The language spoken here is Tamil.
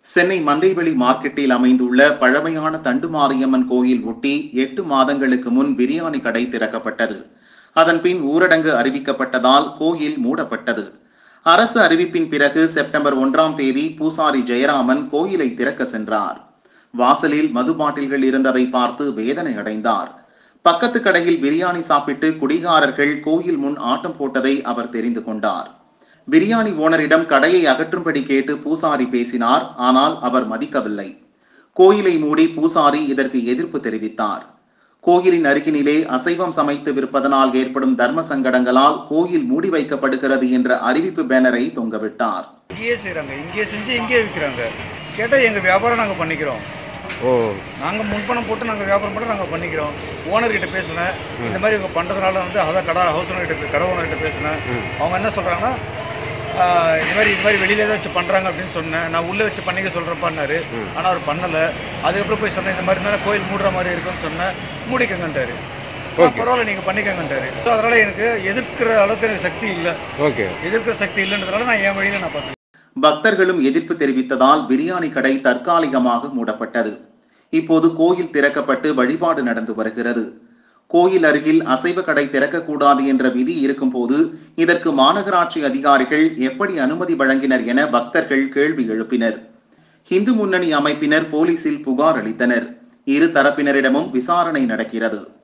சென்னை மந்தைவெளி மார்க்கெட்டில் அமைந்துள்ள பழமையான தண்டுமாரியம்மன் கோயில் ஒட்டி எட்டு மாதங்களுக்கு முன் பிரியாணி கடை திறக்கப்பட்டது அதன் பின் ஊரடங்கு அறிவிக்கப்பட்டதால் கோயில் மூடப்பட்டது அரசு அறிவிப்பின் பிறகு செப்டம்பர் ஒன்றாம் தேதி பூசாரி ஜெயராமன் கோயிலை திறக்க சென்றார் வாசலில் மது பாட்டில்கள் இருந்ததை பார்த்து வேதனை அடைந்தார் பக்கத்து கடையில் பிரியாணி சாப்பிட்டு குடிகாரர்கள் கோயில் முன் ஆட்டம் போட்டதை அவர் தெரிந்து கொண்டார் பிரியாணி ஓனரிடம் கடையை அகற்றும்படி கேட்டு பூசாரி பேசினார் ஆனால் அவர் மதிக்கவில்லை கோயிலை மூடி பூசாரி இதற்கு எதிர்ப்பு தெரிவித்தார் கோயிலின் அருகினிலே அசைவம் சமைத்து விற்பதனால் ஏற்படும் தர்ம சங்கடங்களால் கோயில் மூடி வைக்கப்படுகிறது என்ற அறிவிப்பு பேனரை தொங்கவிட்டார் இங்கேயே செய்கிறாங்க இங்கேயே செஞ்சு இங்கேயே விற்கிறாங்க கேட்டால் எங்கள் வியாபாரம் நாங்கள் பண்ணிக்கிறோம் ஓ நாங்கள் முன்பணம் போட்டு நாங்கள் வியாபாரம் பண்ண நாங்கள் பண்ணிக்கிறோம் ஓனர்கிட்ட பேசினேன் இந்த மாதிரி இவங்க பண்ணுறதுனால வந்து அதான் கடை ஹவுஸ் ஓனர்கிட்ட கடை ஓனர்கிட்ட பேசினேன் ம். அவங்க என்ன சொல்கிறாங்கன்னா இது மாதிரி இது மாதிரி வெளியில தான் வச்சு பண்ணுறாங்க அப்படின்னு சொன்னேன் நான் உள்ளே வச்சு பண்ணிக்க சொல்கிறப்பான்னாரு ம். ஆனால் அவர் பண்ணலை அதுக்கப்புறம் போய் சொன்னேன் இந்த மாதிரி இருந்தாலும் கோயில் மூடுற மாதிரி இருக்குன்னு சொன்னேன் மூடிக்கங்கன்ட்டாரு ஆ, Okay. பரவாயில்ல நீங்கள் பண்ணிக்கங்கன்ட்டாரு ஸோ அதனால் எனக்கு எதிர்க்கிற அளவுக்கு எனக்கு சக்தி இல்லை ஓகே எதிர்க்கிற சக்தி இல்லைன்றதுனால நான் என் வழியில் நான் பார்த்துக்கிறேன் பக்தர்களும் எதிர்ப்பு தெரிவித்ததால் பிரியாணி கடை தற்காலிகமாக மூடப்பட்டது இப்போது கோயில் திறக்கப்பட்டு வழிபாடு நடந்து வருகிறது கோயில் அருகில் அசைவ கடை திறக்கக்கூடாது என்ற விதி இருக்கும்போது இதற்கு மாநகராட்சி அதிகாரிகள் எப்படி அனுமதி வழங்கினர் என பக்தர்கள் கேள்வி எழுப்பினர் இந்து முன்னணி அமைப்பினர் போலீசில் புகார் அளித்தனர் இரு தரப்பினரிடமும் விசாரணை நடக்கிறது